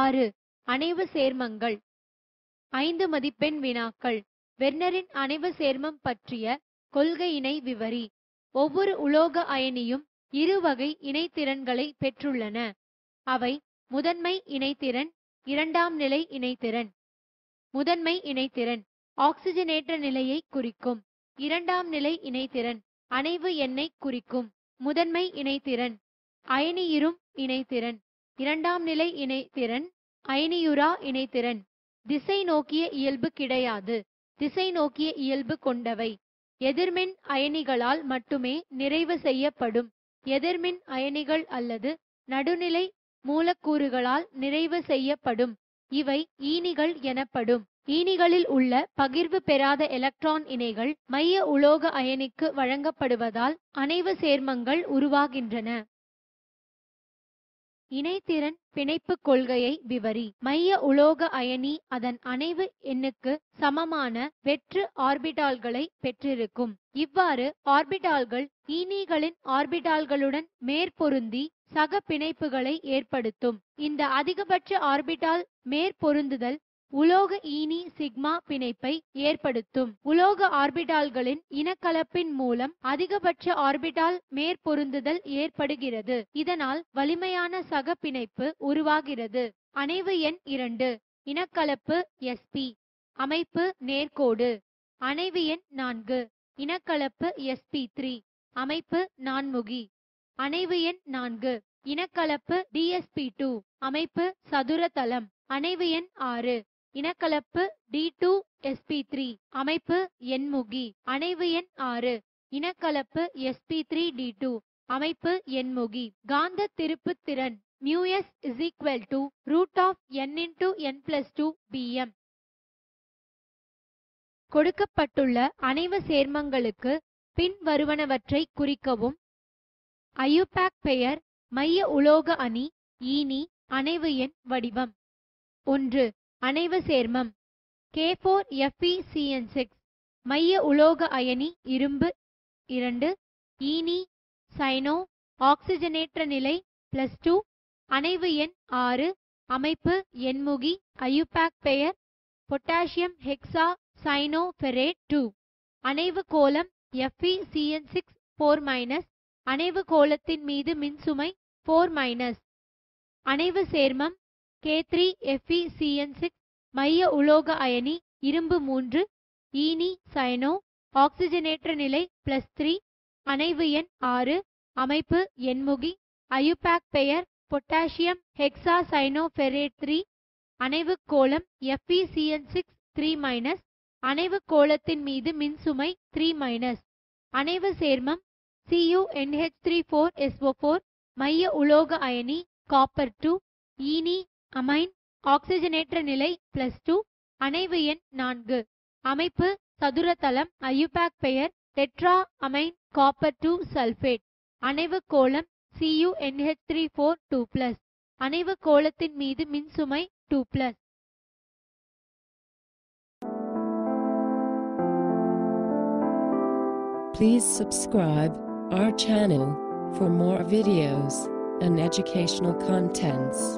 ஆறு அணைவு சேர்மங்கள் ஐந்து மதிப்பெண் வினாக்கள் வெர்னரின் அணைவு சேர்மம் பற்றிய கொள்கையினை விவரி ஒவ்வொரு உலோக அயனியும் இரு வகை இணைத்திறன்களை பெற்றுள்ளன அவை முதன்மை இணைத்திறன் இரண்டாம் நிலை இணைத்திறன் முதன்மை இணைத்திறன் ஆக்சிஜனேற்ற நிலையை குறிக்கும் இரண்டாம் நிலை இணைத்திறன் அணைவு எண்ணை குறிக்கும் முதன்மை இணைத்திறன் அயனியுறும் இணைத்திறன் இரண்டாம் நிலை இணைத்திறன் அயனியுறா இணைத்திறன் திசை நோக்கிய இயல்பு கிடையாது திசை நோக்கிய இயல்பு கொண்டவை எதிர்மின் அயனிகளால் மட்டுமே நிறைவு செய்யப்படும் எதிர்மின் அயனிகள் அல்லது நடுநிலை மூலக்கூறுகளால் நிறைவு செய்யப்படும் இவை ஈனிகள் எனப்படும் ஈனிகளில் உள்ள பகிர்வு பெறாத எலக்ட்ரான் இணைகள் மைய உலோக அயனிக்கு வழங்கப்படுவதால் அணைவு சேர்மங்கள் உருவாகின்றன இணைத்திறன் பிணைப்பு கொள்கையை விவரி மைய உலோக அயனி அதன் அணைவு எண்ணுக்கு சமமான வெற்று ஆர்பிட்டால்களை பெற்றிருக்கும் இவ்வாறு ஆர்பிட்டால்கள் ஈனிகளின் ஆர்பிட்டால்களுடன் மேற்பொருந்தி சக பிணைப்புகளை ஏற்படுத்தும் இந்த அதிகபட்ச ஆர்பிட்டால் மேற்பொருந்துதல் உலோக ஈனி சிக்மா பிணைப்பை ஏற்படுத்தும் உலோக ஆர்பிட்டால்களின் இனக்கலப்பின் மூலம் அதிகபட்ச ஆர்பிட்டால் மேற்பொருந்துதல் ஏற்படுகிறது இதனால் வலிமையான சக பிணைப்பு உருவாகிறது அணைவு எண் இரண்டு இனக்கலப்பு எஸ்பி அமைப்பு நேர்கோடு அணைவு எண் நான்கு இனக்கலப்பு எஸ்பி த்ரீ அமைப்பு நான்முகி அணைவு எண் நான்கு இனக்கலப்பு டிஎஸ்பி டூ அமைப்பு சதுரதளம் அணைவு எண் ஆறு இனக்கலப்பு டி டூ எஸ்பி த்ரீ அமைப்பு எண்முகி அணைவு எண் ஆறு இனக்கலப்பு எஸ்பி த்ரீ டி டூ அமைப்பு எண்முகி காந்த திருப்பு திறன் mu s is equal to root of N into N plus two B M கொடுக்கப்பட்டுள்ள அணைவு சேர்மங்களுக்கு பின் வருவனவற்றை குறிக்கவும் ஐயுபேக் பெயர் மைய உலோக அணி ஈனி அணைவு எண் வடிவம் ஒன்று அணைவு சேர்மம் கே ஃபோர் எஃப்இசிஎன் சிக்ஸ் மைய உலோக அயனி இரும்பு இரண்டு ஈனி சைனோ ஆக்சிஜனேற்ற நிலை பிளஸ் டூ அணைவு எண் ஆறு அமைப்பு எண்முகி ஐயுபேக் பெயர் potassium hexacyanoferrate two அணைவு கோலம் எஃப்இசிஎன் சிக்ஸ் ஃபோர் மைனஸ் அணைவு கோலத்தின் மீது மின்சுமை ஃபோர் மைனஸ் அணைவு சேர்மம் கே த்ரீ எஃப்இசிஎன் சிக்ஸ் மைய உலோக அயனி இரும்பு மூன்று ஈனி சைனோ ஆக்சிஜனேற்ற நிலை பிளஸ் த்ரீ அணைவு எண் ஆறு அமைப்பு எண்முகி அயுபேக் பெயர் potassium hexacyanoferrate three அணைவு கோலம் எஃப்இசிஎன் சிக்ஸ் த்ரீ மைனஸ் அணைவு கோலத்தின் மீது மின்சுமை த்ரீ மைனஸ் அணைவு சேர்மம் CuNH three four SO four மைய உலோக அயனி காப்பர் டூ ஈனி அமைன் ஆக்சிஜனேற்ற நிலை பிளஸ் டூ அணைவு எண் நான்கு அமைப்பு சதுரதளம் ஐயுபேக் பெயர் tetraammine copper two sulphate அணைவு கோலம் CuNH three four two plus அணைவு கோலத்தின் மீது மின்சுமை two plus Please subscribe our channel for more videos and educational contents.